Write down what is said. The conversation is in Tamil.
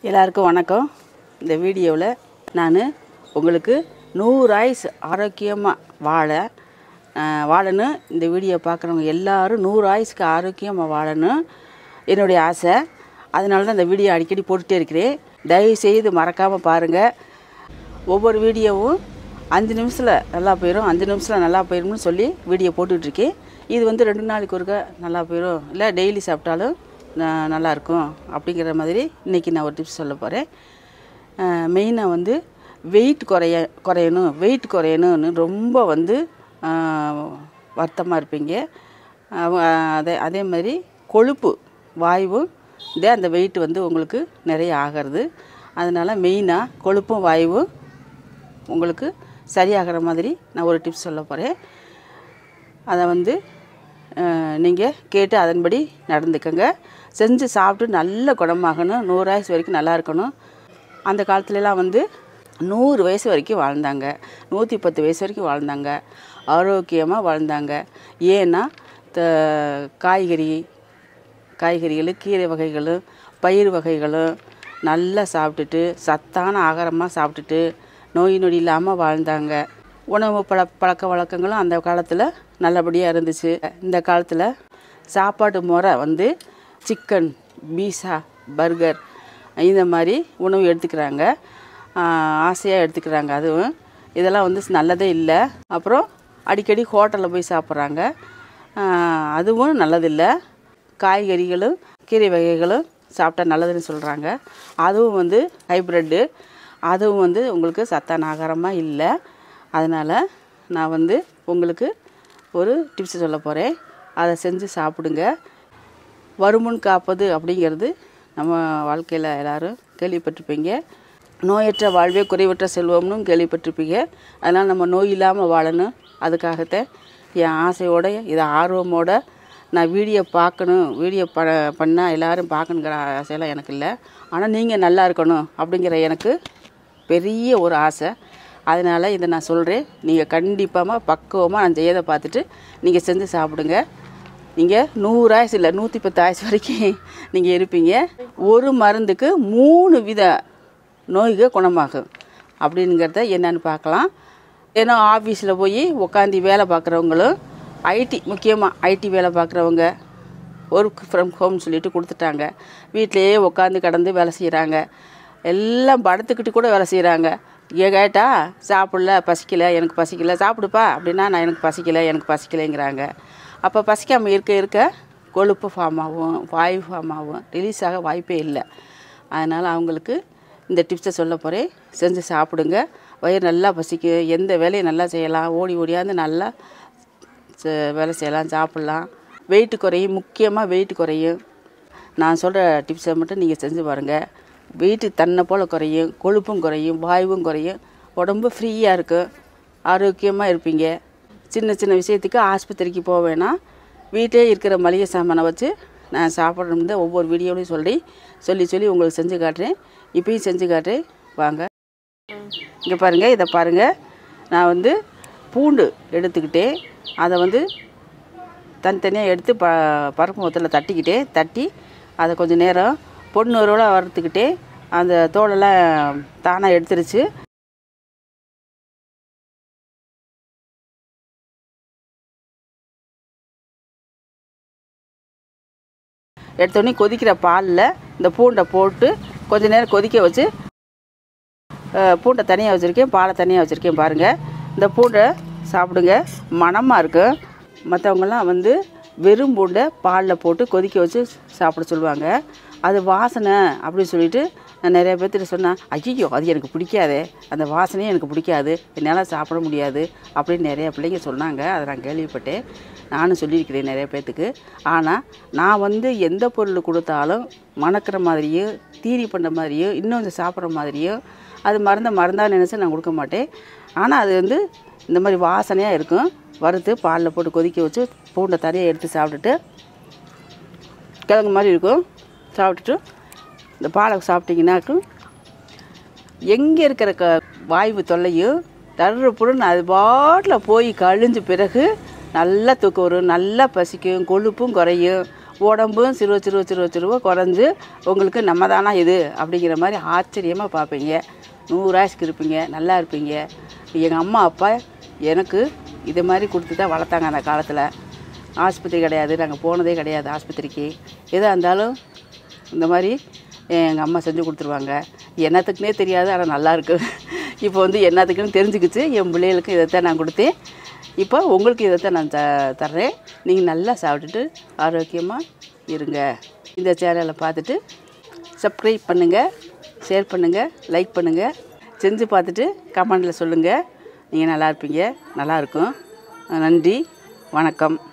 எல்லாருக்கும் வணக்கம் இந்த வீடியோவில் நான் உங்களுக்கு நூறு ஆயுசு ஆரோக்கியமாக வாழ அஹ், வாழணும் இந்த வீடியோ பார்க்குறவங்க எல்லாரும் நூறு ஆயுசுக்கு ஆரோக்கியமாக வாழணும் என்னுடைய ஆசை அதனால தான் இந்த வீடியோ அடிக்கடி போட்டுகிட்டே இருக்கிறேன் தயவு செய்து மறக்காமல் பாருங்கள் ஒவ்வொரு வீடியோவும் அஞ்சு நிமிஷத்தில் நல்லா போயிடும் அஞ்சு நிமிஷத்தில் நல்லா போயிடும்னு சொல்லி வீடியோ போட்டுட்ருக்கேன் இது வந்து ரெண்டு நாளைக்கு ஒருக்க நல்லா போயிடும் இல்லை டெய்லி சாப்பிட்டாலும் ந- நல்லா இருக்கும் அப்படிங்கிற மாதிரி இன்றைக்கி நான் ஒரு டிப்ஸ் சொல்ல போகிறேன் மெயினாக வந்து வெயிட் குறைய குறையணும் வெயிட் குறையணும்னு ரொம்ப வந்து வருத்தமாக இருப்பீங்க அவ- அதே அதே மாதிரி கொழுப்பு வாயுவும் இதே அந்த வெயிட் வந்து உங்களுக்கு நிறைய ஆகிறது அதனால் மெயினாக கொழுப்பும் வாயுவும் உங்களுக்கு சரியாகிற மாதிரி நான் ஒரு டிப்ஸ் சொல்ல போகிறேன் அதை வந்து நீங்கள் கேட்டு அதன்படி நடந்துக்கங்க செஞ்சு சாப்பிட்டு நல்ல குணமாகணும் நூறு வயசு வரைக்கும் நல்லா இருக்கணும் அந்த காலத்துலலாம் வந்து நூறு வயசு வரைக்கும் வாழ்ந்தாங்க நூற்றி பத்து வயசு வரைக்கும் வாழ்ந்தாங்க ஆரோக்கியமாக வாழ்ந்தாங்க ஏன்னா த காய்கறி காய்கறிகள் கீரை வகைகளும் பயிர் வகைகளும் நல்லா சாப்பிட்டுட்டு சத்தான ஆகாரமாக சாப்பிட்டுட்டு நோய் நொடி இல்லாமல் வாழ்ந்தாங்க உணவு பழ பழக்க வழக்கங்களும் அந்த காலத்தில் நல்லபடியாக இருந்துச்சு இந்த காலத்தில் சாப்பாடு முறை வந்து சிக்கன் பீஸா பர்கர் இந்த மாதிரி உணவு எடுத்துக்கிறாங்க ஆசையாக எடுத்துக்கிறாங்க அதுவும் இதெல்லாம் வந்து நல்லதே இல்லை அப்புறம் அடிக்கடி ஹோட்டலில் போய் சாப்பிட்றாங்க அதுவும் நல்லதில்லை காய்கறிகளும் கீரை வகைகளும் சாப்பிட்டா நல்லதுன்னு சொல்கிறாங்க அதுவும் வந்து ஹைப்ரிட்டு அதுவும் வந்து உங்களுக்கு சத்தான ஆகாரமாக இல்லை அதனால் நான் வந்து உங்களுக்கு ஒரு டிப்ஸ் சொல்ல போகிறேன் அதை செஞ்சு சாப்பிடுங்க வருமுன் காப்பது அப்படிங்கிறது நம்ம வாழ்க்கையில் எல்லாரும் கேள்விப்பட்டிருப்பீங்க நோயற்ற வாழ்வே குறைவற்ற செல்வம்னு கேள்விப்பட்டிருப்பீங்க அதனால் நம்ம நோய் இல்லாமல் வாழணும் அதுக்காகத்தான் என் ஆசையோட இதை ஆர்வமோட நான் வீடியோ பார்க்கணும் வீடியோ ப பண்ணால் எல்லோரும் பார்க்கணுங்கிற ஆசையெல்லாம் எனக்கு இல்லை ஆனால் நீங்கள் நல்லா இருக்கணும் அப்படிங்கிற எனக்கு பெரிய ஒரு ஆசை அதனால் இதை நான் சொல்கிறேன் நீங்கள் கண்டிப்பாக பக்குவமாக நான் செய்யதை பார்த்துட்டு நீங்கள் செஞ்சு சாப்பிடுங்க நீங்கள் நூறு ஆயுசு இல்லை நூற்றி பத்து ஆயுசு வரைக்கும் நீங்கள் இருப்பீங்க ஒரு மருந்துக்கு மூணு வித நோய்கள் குணமாகும் அப்படிங்கிறத என்னன்னு பார்க்கலாம் ஏன்னா ஆஃபீஸில் போய் உட்காந்து வேலை பார்க்குறவங்களும் ஐடி முக்கியமாக ஐடி வேலை பார்க்குறவங்க ஒர்க் ஃப்ரம் ஹோம் சொல்லிட்டு கொடுத்துட்டாங்க வீட்டிலையே உட்காந்து கடந்து வேலை செய்கிறாங்க எல்லாம் படுத்துக்கிட்டு கூட வேலை செய்கிறாங்க ஏ கேட்டா சாப்பிடல பசிக்கல எனக்கு பசிக்கல சாப்பிடுப்பா அப்படின்னா நான் எனக்கு பசிக்கல எனக்கு பசிக்கலைங்கிறாங்க அப்போ பசிக்காமல் இருக்க இருக்க கொழுப்பு ஃபார்ம் ஆகும் வாயு ஃபார்ம் ஆகும் ரிலீஸ் ஆக வாய்ப்பே இல்லை அதனால் அவங்களுக்கு இந்த டிப்ஸை சொல்ல போகிறேன் செஞ்சு சாப்பிடுங்க வயிறு நல்லா பசிக்கும் எந்த வேலையும் நல்லா செய்யலாம் ஓடி ஓடியாந்து நல்லா ச- வேலை செய்யலாம் சாப்பிட்லாம் வெயிட் குறையும் முக்கியமாக வெயிட் குறையும் நான் சொல்கிற டிப்ஸை மட்டும் நீங்கள் செஞ்சு பாருங்கள் வெயிட்டு தன்னை போல் குறையும் கொழுப்பும் குறையும் வாயுவும் குறையும் உடம்பு ஃப்ரீயாக இருக்கும் ஆரோக்கியமாக இருப்பீங்க சின்ன சின்ன விஷயத்துக்கு ஆஸ்பத்திரிக்கு போக வேணாம் வீட்டிலே இருக்கிற மளிகை சாமானை வச்சு நான் சாப்பிட்றது ஒவ்வொரு வீடியோலையும் சொல்லி சொல்லி சொல்லி உங்களுக்கு செஞ்சு காட்டுறேன் இப்பயும் செஞ்சு காட்டுறேன் வாங்க இங்கே பாருங்கள் இதை பாருங்கள் நான் வந்து பூண்டு எடுத்துக்கிட்டேன் அதை வந்து தனித்தனியாக எடுத்து ப பருப்பு மொத்தத்தில் தட்டிக்கிட்டேன் தட்டி அதை கொஞ்சம் நேரம் பொண்ணு ஒருவளை வறுத்துக்கிட்டே அந்த தோலெல்லாம் தானாக எடுத்துருச்சு எடுத்தோடனே கொதிக்கிற பாலில் இந்த பூண்டை போட்டு கொஞ்ச நேரம் கொதிக்க வச்சு அஹ், பூண்டை தனியாக வச்சுருக்கேன் பாலை தனியாக வச்சுருக்கேன் பாருங்கள் இந்த பூண்டை சாப்பிடுங்க மணமாக இருக்கும் மற்றவங்கெல்லாம் வந்து வெறும் பூண்டை பாலில் போட்டு கொதிக்க வச்சு சாப்பிட சொல்லுவாங்க அது வாசனை அப்படின்னு சொல்லிட்டு நான் நிறைய பேர்த்திட்ட சொன்னேன் ஐயோ அது எனக்கு பிடிக்காதே அந்த வாசனையே எனக்கு பிடிக்காது என்னால் சாப்பிட முடியாது அப்படின்னு நிறைய பிள்ளைங்க சொன்னாங்க அதை நான் கேள்விப்பட்டேன் நானும் சொல்லியிருக்கிறேன் நிறைய பேர்த்துக்கு ஆனால் நான் வந்து எந்த பொருள் கொடுத்தாலும் மணக்கிற மாதிரியும் தீனி பண்ண மாதிரியும் இன்னும் கொஞ்சம் சாப்பிட்ற மாதிரியும் அது மருந்த மருந்தா நினச்சி நான் கொடுக்க மாட்டேன் ஆனால் அது வந்து இந்த மாதிரி வாசனையாக இருக்கும் வறுத்து பாலில் போட்டு கொதிக்க வச்சு பூண்டை தனியாக எடுத்து சாப்பிட்டுட்டு கிழங்கு மாதிரி இருக்கும் சாப்பிட்டுட்டு இந்த பாலை சாப்பிட்டீங்கன்னாக்கும் எங்கே இருக்கிற க வாய்வு தொல்லையும் தர்ற புடுன்னு அது பாட்டில் போய் கழிஞ்ச பிறகு நல்லா தூக்கம் வரும் நல்லா பசிக்கும் கொழுப்பும் குறையும் உடம்பும் சிறுவ சிறுவ சிறுவ சிறுவ குறைஞ்சு உங்களுக்கு நம்ம தானா இது அப்படிங்கிற மாதிரி ஆச்சரியமாக பார்ப்பீங்க நூறு ஆயுசுக்கு இருப்பீங்க நல்லா இருப்பீங்க எங்கள் அம்மா அப்பா எனக்கு இது மாதிரி கொடுத்து தான் வளர்த்தாங்க அந்த காலத்தில் ஆஸ்பத்திரி கிடையாது நாங்கள் போனதே கிடையாது ஆஸ்பத்திரிக்கு எதாக இருந்தாலும் இந்த மாதிரி எங்கள் அம்மா செஞ்சு கொடுத்துருவாங்க என்னத்துக்குனே தெரியாது ஆனால் நல்லா இருக்கு இப்போ வந்து என்னத்துக்குன்னு தெரிஞ்சுக்கிச்சு என் பிள்ளைகளுக்கு இதைத்தான் நான் கொடுத்தேன் இப்போ உங்களுக்கு இதைத்தான் நான் த தர்றேன் நீங்கள் நல்லா சாப்பிட்டுட்டு ஆரோக்கியமாக இருங்க இந்த சேனலை பார்த்துட்டு சப்ஸ்கிரைப் பண்ணுங்கள் ஷேர் பண்ணுங்கள் லைக் பண்ணுங்கள் செஞ்சு பார்த்துட்டு கமெண்டில் சொல்லுங்கள் நீங்கள் நல்லா இருப்பீங்க நல்லாயிருக்கும் நன்றி வணக்கம்